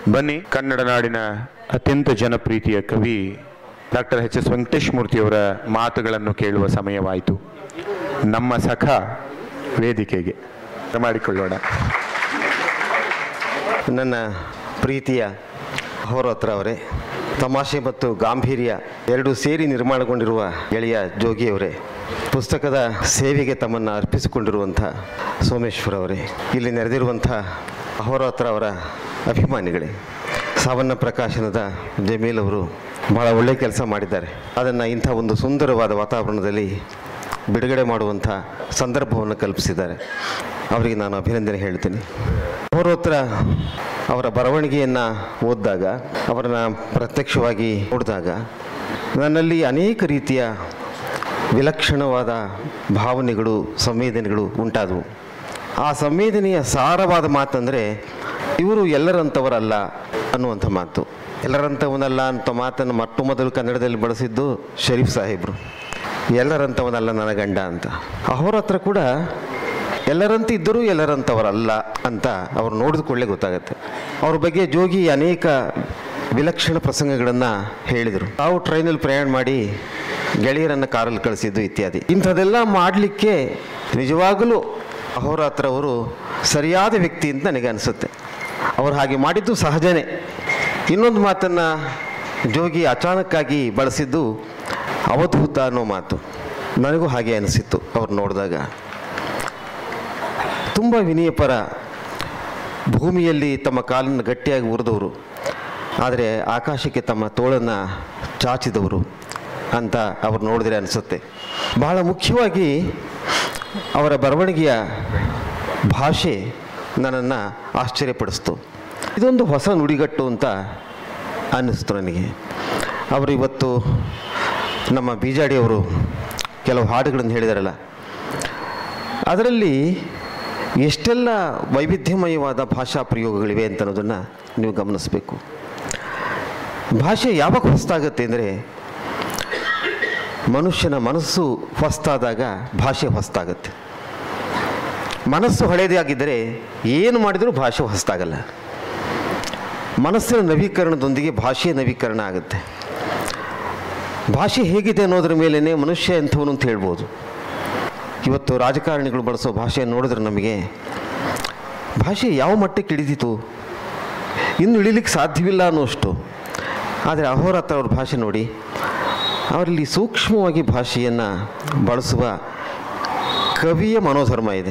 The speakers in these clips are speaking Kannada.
ಬನ್ನಿ ಕನ್ನಡ ನಾಡಿನ ಅತ್ಯಂತ ಜನಪ್ರೀತಿಯ ಕವಿ ಡಾಕ್ಟರ್ ಎಚ್ ಎಸ್ ವೆಂಕಟೇಶ್ ಮೂರ್ತಿಯವರ ಮಾತುಗಳನ್ನು ಕೇಳುವ ಸಮಯವಾಯಿತು ನಮ್ಮ ಸಖ ವೇದಿಕೆಗೆ ಮಾಡಿಕೊಳ್ಳೋಣ ನನ್ನ ಪ್ರೀತಿಯ ಹೋರೋತ್ರ ಅವರೇ ತಮಾಷೆ ಮತ್ತು ಗಾಂಭೀರ್ಯ ಎರಡು ಸೇರಿ ನಿರ್ಮಾಣಗೊಂಡಿರುವ ಗೆಳೆಯ ಜೋಗಿಯವರೇ ಪುಸ್ತಕದ ಸೇವೆಗೆ ತಮ್ಮನ್ನು ಅರ್ಪಿಸಿಕೊಂಡಿರುವಂಥ ಸೋಮೇಶ್ವರ ಅವರೇ ಇಲ್ಲಿ ನೆರೆದಿರುವಂಥ ಅಹೋರಾತ್ರ ಅವರ ಅಭಿಮಾನಿಗಳೇ ಸಾವನ್ನ ಪ್ರಕಾಶನದ ಜಮೀಲ್ ಅವರು ಬಹಳ ಒಳ್ಳೆಯ ಕೆಲಸ ಮಾಡಿದ್ದಾರೆ ಅದನ್ನು ಇಂಥ ಒಂದು ಸುಂದರವಾದ ವಾತಾವರಣದಲ್ಲಿ ಬಿಡುಗಡೆ ಮಾಡುವಂಥ ಸಂದರ್ಭವನ್ನು ಕಲ್ಪಿಸಿದ್ದಾರೆ ಅವರಿಗೆ ನಾನು ಅಭಿನಂದನೆ ಹೇಳ್ತೀನಿ ಅಹೋರಾತ್ರ ಅವರ ಬರವಣಿಗೆಯನ್ನು ಓದಿದಾಗ ಅವರನ್ನು ಪ್ರತ್ಯಕ್ಷವಾಗಿ ನೋಡಿದಾಗ ನನ್ನಲ್ಲಿ ಅನೇಕ ರೀತಿಯ ವಿಲಕ್ಷಣವಾದ ಭಾವನೆಗಳು ಸಂವೇದನೆಗಳು ಉಂಟಾದವು ಆ ಸಂವೇದನೆಯ ಸಾರವಾದ ಮಾತಂದರೆ ಇವರು ಎಲ್ಲರಂಥವರಲ್ಲ ಅನ್ನುವಂಥ ಮಾತು ಎಲ್ಲರಂಥವನಲ್ಲ ಅಂತ ಮಾತನ್ನು ಮೊಟ್ಟ ಮೊದಲು ಕನ್ನಡದಲ್ಲಿ ಬಳಸಿದ್ದು ಶರೀಫ್ ಸಾಹೇಬರು ಎಲ್ಲರಂಥವನಲ್ಲ ನನ್ನ ಗಂಡ ಅಂತ ಅವ್ರ ಹತ್ರ ಕೂಡ ಎಲ್ಲರಂತೆ ಇದ್ದರೂ ಎಲ್ಲರಂಥವರಲ್ಲ ಅಂತ ಅವ್ರು ನೋಡಿದ ಕೂಡಲೇ ಗೊತ್ತಾಗುತ್ತೆ ಅವ್ರ ಬಗ್ಗೆ ಜೋಗಿ ಅನೇಕ ವಿಲಕ್ಷಣ ಪ್ರಸಂಗಗಳನ್ನು ಹೇಳಿದರು ತಾವು ಟ್ರೈನಲ್ಲಿ ಪ್ರಯಾಣ ಮಾಡಿ ಗೆಳೆಯರನ್ನು ಕಾರಲ್ಲಿ ಕಳಿಸಿದ್ದು ಇತ್ಯಾದಿ ಇಂಥದ್ದೆಲ್ಲ ಮಾಡಲಿಕ್ಕೆ ನಿಜವಾಗಲೂ ಅಹೋರಾತ್ರ ಅವರು ಸರಿಯಾದ ವ್ಯಕ್ತಿ ಅಂತ ನನಗೆ ಅನಿಸುತ್ತೆ ಅವ್ರು ಹಾಗೆ ಮಾಡಿದ್ದು ಸಹಜನೇ ಇನ್ನೊಂದು ಮಾತನ್ನು ಜೋಗಿ ಅಚಾನಕ್ಕಾಗಿ ಬಳಸಿದ್ದು ಅವಧೂತ ಅನ್ನೋ ಮಾತು ನನಗೂ ಹಾಗೆ ಅನಿಸಿತ್ತು ಅವ್ರು ನೋಡಿದಾಗ ತುಂಬ ವಿನಯಪರ ಭೂಮಿಯಲ್ಲಿ ತಮ್ಮ ಕಾಲನ್ನು ಗಟ್ಟಿಯಾಗಿ ಉರಿದವರು ಆದರೆ ಆಕಾಶಕ್ಕೆ ತಮ್ಮ ತೋಳನ್ನು ಚಾಚಿದವರು ಅಂತ ಅವ್ರು ನೋಡಿದ್ರೆ ಅನಿಸುತ್ತೆ ಬಹಳ ಮುಖ್ಯವಾಗಿ ಅವರ ಬರವಣಿಗೆಯ ಭಾಷೆ ನನ್ನನ್ನು ಆಶ್ಚರ್ಯಪಡಿಸ್ತು ಇದೊಂದು ಹೊಸ ನುಡಿಗಟ್ಟು ಅಂತ ಅನ್ನಿಸ್ತು ನನಗೆ ಅವರು ಇವತ್ತು ನಮ್ಮ ಬೀಜಾಡಿಯವರು ಕೆಲವು ಹಾಡುಗಳನ್ನು ಹೇಳಿದಾರಲ್ಲ ಅದರಲ್ಲಿ ಎಷ್ಟೆಲ್ಲ ವೈವಿಧ್ಯಮಯವಾದ ಭಾಷಾ ಪ್ರಯೋಗಗಳಿವೆ ಅಂತ ಅನ್ನೋದನ್ನು ನೀವು ಗಮನಿಸಬೇಕು ಭಾಷೆ ಯಾವಾಗ ಹೊಸ್ತಾಗತ್ತೆ ಅಂದರೆ ಮನುಷ್ಯನ ಮನಸ್ಸು ಹೊಸ್ತಾದಾಗ ಭಾಷೆ ಹೊಸ್ತಾಗತ್ತೆ ಮನಸ್ಸು ಹಳೇದೇ ಆಗಿದ್ದರೆ ಏನು ಮಾಡಿದರೂ ಭಾಷೆ ಹೊಸ್ತಾಗಲ್ಲ ಮನಸ್ಸಿನ ನವೀಕರಣದೊಂದಿಗೆ ಭಾಷೆಯ ನವೀಕರಣ ಆಗುತ್ತೆ ಭಾಷೆ ಹೇಗಿದೆ ಅನ್ನೋದ್ರ ಮೇಲೇ ಮನುಷ್ಯ ಎಂಥವನು ಅಂತ ಹೇಳ್ಬೋದು ಇವತ್ತು ರಾಜಕಾರಣಿಗಳು ಬಳಸೋ ಭಾಷೆಯನ್ನು ನೋಡಿದ್ರೆ ನಮಗೆ ಭಾಷೆ ಯಾವ ಮಟ್ಟಕ್ಕೆ ಇಳಿದಿತು ಇನ್ನು ಇಳಿಲಿಕ್ಕೆ ಸಾಧ್ಯವಿಲ್ಲ ಅನ್ನೋಷ್ಟು ಆದರೆ ಅಹೋರಾತ್ರ ಅವ್ರ ಭಾಷೆ ನೋಡಿ ಅವರಲ್ಲಿ ಸೂಕ್ಷ್ಮವಾಗಿ ಭಾಷೆಯನ್ನು ಬಳಸುವ ಕವಿಯ ಮನೋಧರ್ಮ ಇದೆ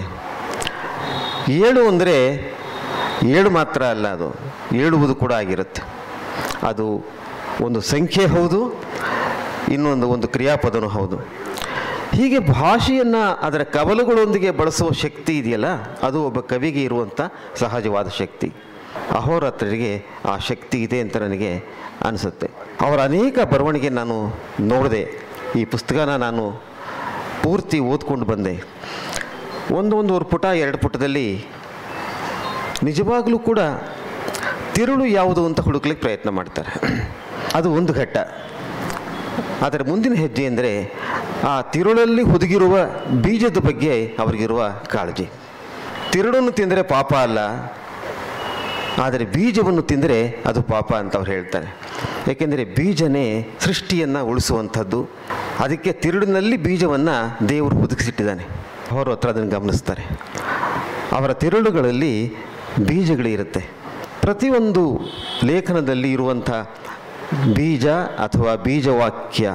ಏಳು ಅಂದರೆ ಏಳು ಮಾತ್ರ ಅಲ್ಲ ಅದು ಏಳುವುದು ಕೂಡ ಆಗಿರುತ್ತೆ ಅದು ಒಂದು ಸಂಖ್ಯೆ ಹೌದು ಇನ್ನೊಂದು ಒಂದು ಕ್ರಿಯಾಪದನೂ ಹೌದು ಹೀಗೆ ಭಾಷೆಯನ್ನು ಅದರ ಕವಲುಗಳೊಂದಿಗೆ ಬಳಸುವ ಶಕ್ತಿ ಇದೆಯಲ್ಲ ಅದು ಒಬ್ಬ ಕವಿಗೆ ಇರುವಂಥ ಸಹಜವಾದ ಶಕ್ತಿ ಅಹೋರಾತ್ರರಿಗೆ ಆ ಶಕ್ತಿ ಇದೆ ಅಂತ ನನಗೆ ಅನಿಸುತ್ತೆ ಅವರ ಅನೇಕ ಬರವಣಿಗೆ ನಾನು ನೋಡಿದೆ ಈ ಪುಸ್ತಕನ ನಾನು ಪೂರ್ತಿ ಓದ್ಕೊಂಡು ಬಂದೆ ಒಂದು ಒಂದೂವರೆ ಪುಟ ಎರಡು ಪುಟದಲ್ಲಿ ನಿಜವಾಗಲೂ ಕೂಡ ತಿರುಳು ಯಾವುದು ಅಂತ ಹುಡುಕ್ಲಿಕ್ಕೆ ಪ್ರಯತ್ನ ಮಾಡ್ತಾರೆ ಅದು ಒಂದು ಘಟ್ಟ ಅದರ ಮುಂದಿನ ಹೆಜ್ಜೆ ಅಂದರೆ ಆ ತಿರುಳಲ್ಲಿ ಹುದುಗಿರುವ ಬೀಜದ ಬಗ್ಗೆ ಅವರಿಗಿರುವ ಕಾಳಜಿ ತಿರುಳನ್ನು ತಿಂದರೆ ಪಾಪ ಅಲ್ಲ ಆದರೆ ಬೀಜವನ್ನು ತಿಂದರೆ ಅದು ಪಾಪ ಅಂತ ಅವ್ರು ಹೇಳ್ತಾರೆ ಏಕೆಂದರೆ ಬೀಜನೇ ಸೃಷ್ಟಿಯನ್ನು ಉಳಿಸುವಂಥದ್ದು ಅದಕ್ಕೆ ತಿರುಳಿನಲ್ಲಿ ಬೀಜವನ್ನು ದೇವರು ಹುದುಗಿಸಿಟ್ಟಿದ್ದಾನೆ ಅವರು ಹತ್ರ ಅದನ್ನು ಗಮನಿಸ್ತಾರೆ ಅವರ ತಿರುಳುಗಳಲ್ಲಿ ಬೀಜಗಳಿರುತ್ತೆ ಪ್ರತಿಯೊಂದು ಲೇಖನದಲ್ಲಿ ಇರುವಂಥ ಬೀಜ ಅಥವಾ ಬೀಜವಾಕ್ಯ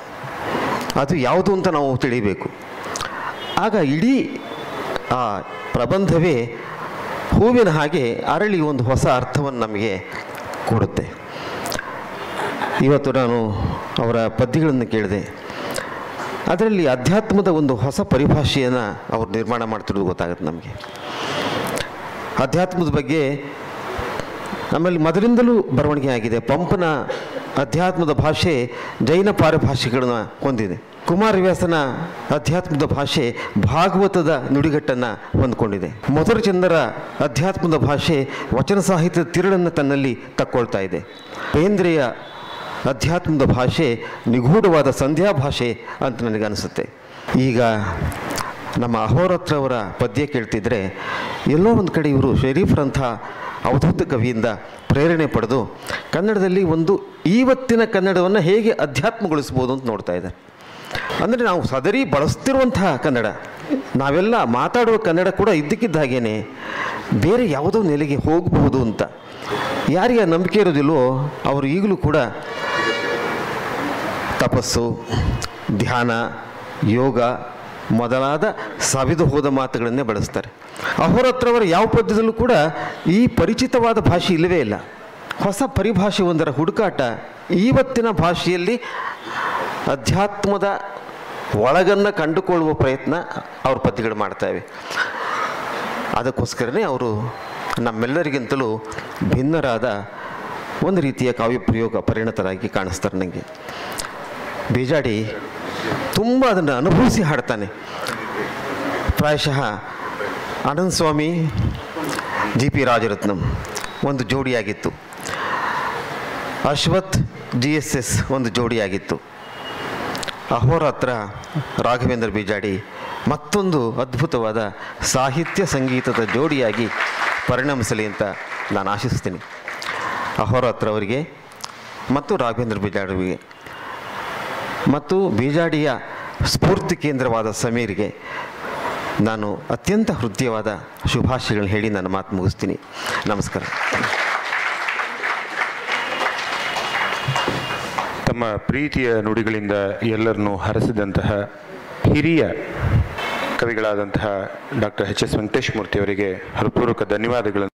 ಅದು ಯಾವುದು ಅಂತ ನಾವು ತಿಳಿಬೇಕು ಆಗ ಇಡೀ ಆ ಪ್ರಬಂಧವೇ ಹೂವಿನ ಹಾಗೆ ಅರಳಿ ಒಂದು ಹೊಸ ಅರ್ಥವನ್ನು ನಮಗೆ ಕೊಡುತ್ತೆ ಇವತ್ತು ನಾನು ಅವರ ಪದ್ಯಗಳನ್ನು ಕೇಳಿದೆ ಅದರಲ್ಲಿ ಅಧ್ಯಾತ್ಮದ ಒಂದು ಹೊಸ ಪರಿಭಾಷೆಯನ್ನು ಅವರು ನಿರ್ಮಾಣ ಮಾಡ್ತಿರೋದು ಗೊತ್ತಾಗುತ್ತೆ ನಮಗೆ ಅಧ್ಯಾತ್ಮದ ಬಗ್ಗೆ ನಮ್ಮಲ್ಲಿ ಮೊದಲಿಂದಲೂ ಬರವಣಿಗೆ ಆಗಿದೆ ಪಂಪನ ಅಧ್ಯಾತ್ಮದ ಭಾಷೆ ಜೈನ ಪಾರಿಭಾಷೆಗಳನ್ನ ಹೊಂದಿದೆ ಕುಮಾರವ್ಯಾಸನ ಅಧ್ಯಾತ್ಮದ ಭಾಷೆ ಭಾಗವತದ ನುಡಿಗಟ್ಟನ್ನು ಹೊಂದ್ಕೊಂಡಿದೆ ಮಧುರಚಂದರ ಅಧ್ಯಾತ್ಮದ ಭಾಷೆ ವಚನ ಸಾಹಿತ್ಯದ ತಿರುಳನ್ನು ತನ್ನಲ್ಲಿ ತಕ್ಕೊಳ್ತಾ ಇದೆ ಬೇಂದ್ರೆಯ ಅಧ್ಯಾತ್ಮದ ಭಾಷೆ ನಿಗೂಢವಾದ ಸಂಧ್ಯಾ ಭಾಷೆ ಅಂತ ನನಗನ್ನಿಸುತ್ತೆ ಈಗ ನಮ್ಮ ಅಹೋರತ್ರವರ ಪದ್ಯ ಕೇಳ್ತಿದ್ರೆ ಎಲ್ಲೋ ಒಂದು ಕಡೆ ಇವರು ಶರೀಫ್ರಂಥ ಅವಧೂತ ಕವಿಯಿಂದ ಪ್ರೇರಣೆ ಪಡೆದು ಕನ್ನಡದಲ್ಲಿ ಒಂದು ಇವತ್ತಿನ ಕನ್ನಡವನ್ನು ಹೇಗೆ ಅಧ್ಯಾತ್ಮಗೊಳಿಸ್ಬೋದು ಅಂತ ನೋಡ್ತಾ ಇದ್ದಾರೆ ಅಂದರೆ ನಾವು ಸದರಿ ಬಳಸ್ತಿರುವಂತಹ ಕನ್ನಡ ನಾವೆಲ್ಲ ಮಾತಾಡುವ ಕನ್ನಡ ಕೂಡ ಇದ್ದಕ್ಕಿದ್ದ ಹಾಗೇನೆ ಬೇರೆ ಯಾವುದೋ ನೆಲೆಗೆ ಹೋಗಬಹುದು ಅಂತ ಯಾರಿಗೆ ಆ ನಂಬಿಕೆ ಇರೋದಿಲ್ವೋ ಅವರು ಈಗಲೂ ಕೂಡ ತಪಸ್ಸು ಧ್ಯಾನ ಯೋಗ ಮೊದಲಾದ ಸವಿದು ಹೋದ ಮಾತುಗಳನ್ನೇ ಬಳಸ್ತಾರೆ ಅಹೋರತ್ರವರ ಯಾವ ಪದ್ಯದಲ್ಲೂ ಕೂಡ ಈ ಪರಿಚಿತವಾದ ಭಾಷೆ ಇಲ್ಲವೇ ಇಲ್ಲ ಹೊಸ ಪರಿಭಾಷೆ ಒಂದರ ಹುಡುಕಾಟ ಇವತ್ತಿನ ಭಾಷೆಯಲ್ಲಿ ಅಧ್ಯಾತ್ಮದ ಒಳಗನ್ನು ಕಂಡುಕೊಳ್ಳುವ ಪ್ರಯತ್ನ ಅವ್ರ ಪದ್ಯಗಳು ಮಾಡ್ತಾಯಿವೆ ಅದಕ್ಕೋಸ್ಕರನೇ ಅವರು ನಮ್ಮೆಲ್ಲರಿಗಿಂತಲೂ ಭಿನ್ನರಾದ ಒಂದು ರೀತಿಯ ಕಾವ್ಯ ಪ್ರಯೋಗ ಪರಿಣತರಾಗಿ ಕಾಣಿಸ್ತಾರೆ ನನಗೆ ಬೇಜಾಡಿ ತುಂಬ ಅದನ್ನು ಅನುಭವಿಸಿ ಹಾಡ್ತಾನೆ ಪ್ರಾಯಶಃ ಆನಂದ ಸ್ವಾಮಿ ಜಿ ಪಿ ರಾಜರತ್ನಂ ಒಂದು ಜೋಡಿಯಾಗಿತ್ತು ಅಶ್ವಥ್ ಜಿ ಎಸ್ ಎಸ್ ಒಂದು ಜೋಡಿಯಾಗಿತ್ತು ಅಹೋರಾತ್ರ ರಾಘವೇಂದ್ರ ಬಿಜಾಡಿ ಮತ್ತೊಂದು ಅದ್ಭುತವಾದ ಸಾಹಿತ್ಯ ಸಂಗೀತದ ಜೋಡಿಯಾಗಿ ಪರಿಣಮಿಸಲಿ ಅಂತ ನಾನು ಆಶಿಸ್ತೀನಿ ಅಹೋರಾತ್ರ ಅವರಿಗೆ ಮತ್ತು ರಾಘವೇಂದ್ರ ಬಿಜಾಡಿಗೆ ಮತ್ತು ಬೀಜಾಡಿಯ ಸ್ಫೂರ್ತಿ ಕೇಂದ್ರವಾದ ಸಮೀರ್ಗೆ ನಾನು ಅತ್ಯಂತ ಹೃದಯವಾದ ಶುಭಾಶಯಗಳನ್ನ ಹೇಳಿ ನನ್ನ ಮಾತು ಮುಗಿಸ್ತೀನಿ ನಮಸ್ಕಾರ ತಮ್ಮ ಪ್ರೀತಿಯ ನುಡಿಗಳಿಂದ ಎಲ್ಲರನ್ನೂ ಹರಸಿದಂತಹ ಹಿರಿಯ ಕವಿಗಳಾದಂತಹ doctor H S Venkatesh Murthy ಅವರಿಗೆ ಹೃತ್ಪೂರ್ವಕ ಧನ್ಯವಾದಗಳನ್ನು